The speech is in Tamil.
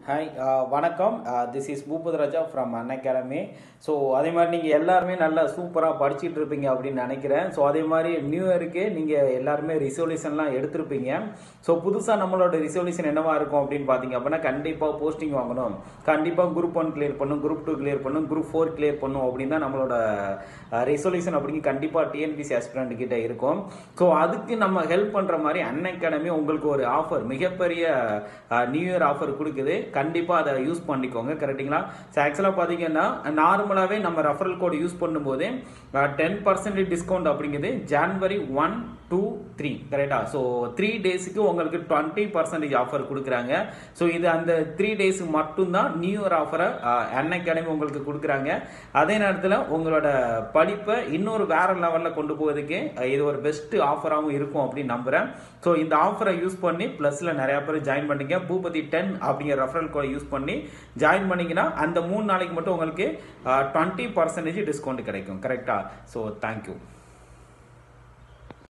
ஹாய் வணக்கம் this is Boopath Raja from Unacademy so அதே மாதிரி நீங்கள் எல்லாருமே நல்லா சூப்பராக படிச்சிட்டு இருப்பீங்க அப்படின்னு நினைக்கிறேன் ஸோ அதே மாதிரி நியூ இயருக்கு நீங்கள் எல்லாருமே ரிசல்யூஷன்லாம் எடுத்திருப்பீங்க ஸோ புதுசாக நம்மளோட ரிசல்யூஷன் என்னவா இருக்கும் அப்படின்னு பார்த்தீங்க அப்படின்னா கண்டிப்பாக போஸ்டிங் வாங்கணும் கண்டிப்பாக குரூப் ஒன் கிளியர் பண்ணும் குரூப் டூ கிளியர் பண்ணும் குரூப் ஃபோர் கிளியர் பண்ணும் அப்படின்னு தான் நம்மளோட ரிசல்யூஷன் அப்படிங்க கண்டிப்பாக டிஎன்பிசி ஆஸ்பிரண்ட் கிட்ட இருக்கும் ஸோ அதுக்கு நம்ம ஹெல்ப் பண்ணுற மாதிரி அன் அகாடமி உங்களுக்கு ஒரு ஆஃபர் மிகப்பெரிய நியூ இயர் ஆஃபர் கொடுக்குது கண்டிப்பாக அதை யூஸ் பண்ணிக்கோங்க கரெக்டுங்களா ஸோ ஆக்சுவலாக பார்த்தீங்கன்னா நார்மலாகவே நம்ம ரெஃபரல் கோட் யூஸ் பண்ணும்போது டென் பர்சன்டேஜ் டிஸ்கவுண்ட் அப்படிங்கிறது ஜான்வரி ஒன் டூ த்ரீ கரெக்டா ஸோ த்ரீ டேஸுக்கு உங்களுக்கு டுவெண்ட்டி பர்சன்டேஜ் ஆஃபர் கொடுக்குறாங்க ஸோ இது அந்த த்ரீ டேஸுக்கு மட்டும்தான் நியூ இயர் ஆஃபரை அன் அகாடமி உங்களுக்கு கொடுக்குறாங்க அதே நேரத்தில் உங்களோட படிப்பை இன்னொரு வேற லெவலில் கொண்டு போவதுக்கு இது ஒரு பெஸ்ட் ஆஃபராகவும் இருக்கும் அப்படின்னு நம்புகிறேன் ஸோ இந்த ஆஃபரை யூஸ் பண்ணி ப்ளஸில் நிறையா பேர் ஜாயின் பண்ணிங்க பூபதி டென் அப்படிங்கிற ரெஃபரல் கோடை யூஸ் பண்ணி ஜாயின் பண்ணிங்கன்னா அந்த மூணு நாளைக்கு மட்டும் உங்களுக்கு டுவெண்ட்டி பர்சன்டேஜ் டிஸ்கவுண்ட் கிடைக்கும் கரெக்டாக ஸோ தேங்க்யூ